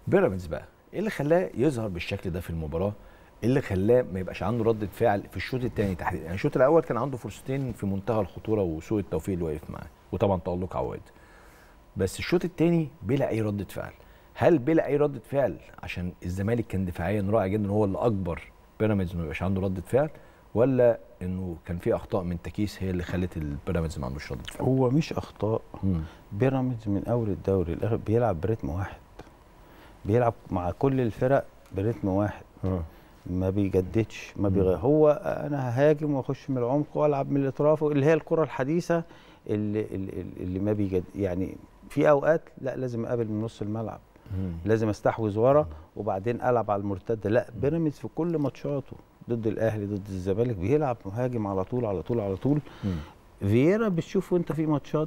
بيراميدز بقى ايه اللي خلاه يظهر بالشكل ده في المباراه ايه اللي خلاه ما يبقاش عنده رده فعل في الشوط الثاني تحديدا يعني الشوط الاول كان عنده فرصتين في منتهى الخطوره وسوء التوفيق اللي واقف معاه وطبعا تالق عواد بس الشوط الثاني بلا اي رده فعل هل بلا اي رده فعل عشان الزمالك كان دفاعيا رائع جدا هو اللي اكبر بيراميدز ما يبقاش عنده رده فعل ولا انه كان في اخطاء من تكيس هي اللي خلت البيراميدز ما عندوش رده فعل هو مش اخطاء مم. بيراميدز من اول الدوري لآخر بيلعب برتم واحد بيلعب مع كل الفرق برتم واحد اه ما بيجددش ما بيغير هو انا ههاجم واخش من العمق والعب من الاطراف اللي هي الكره الحديثه اللي اللي, اللي ما بيجد يعني في اوقات لا لازم اقابل من نص الملعب مم. لازم استحوذ ورا وبعدين العب على المرتده لا بيراميدز في كل ماتشاته ضد الاهلي ضد الزمالك بيلعب مهاجم على طول على طول على طول مم. فييرا بتشوف وانت في ماتشات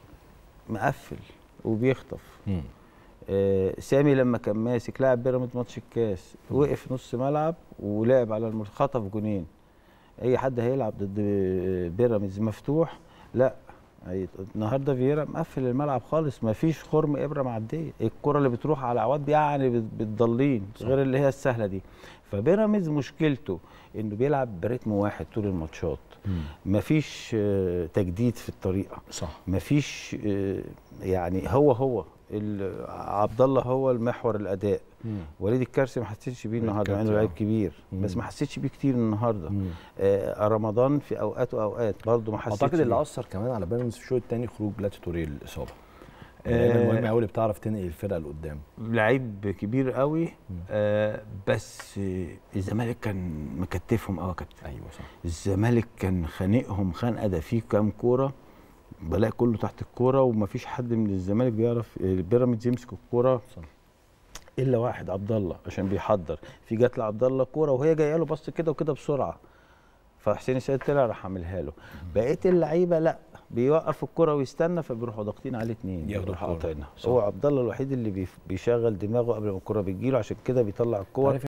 مقفل وبيخطف مم. آه سامي لما كان ماسك لاعب بيراميدز ماتش الكاس وقف نص ملعب ولعب على المر... خطف جونين اي حد هيلعب ضد بيراميدز مفتوح لا هي- النهارده فييرا مقفل الملعب خالص ما فيش خرم ابره معديه الكره اللي بتروح على عواد يعني بت- بتضلين صح. غير اللي هي السهله دي فبيراميدز مشكلته انه بيلعب برتم واحد طول الماتشات مم. مفيش آه، تجديد في الطريقه صح مفيش آه، يعني هو هو ال- عبد الله هو المحور الاداء مم. وليد الكرسي ما حسيتش بيه وليد النهارده مع الكرسي، انه لعيب آه. كبير مم. بس ما حسيتش بيه كتير النهارده مم. آه رمضان في اوقات واوقات برضه ما حسيتش اعتقد اللي بيه. اثر كمان على بيراميدز في الشوط الثاني خروج بلاتي توريه الاصابه آه. دايما مهم قوي اللي بتعرف تنقل الفرقه لقدام لعيب كبير قوي مم. آه بس آه، الزمالك كان مكتفهم قوي يا كابتن ايوه صح الزمالك كان خانقهم خنقه ده فيه كام كوره بلاقي كله تحت الكوره ومفيش حد من الزمالك بيعرف البيراميدز يمسك الكوره صح. الا واحد عبد الله عشان بيحضر في جات لعبد الله كوره وهي جايه له بص كده وكده بسرعه فحسين السيد طلع راح عاملها له بقيه اللعيبه لا بيوقف الكرة ويستنى فبيروحوا ضاغطين عليه اتنين ياخدوا يروحوا الكرة. قاطعينها صح. هو عبد الله الوحيد اللي بيف- بيشغل دماغه قبل ما الكرة بتجيله عشان كده بيطلع الكور عارف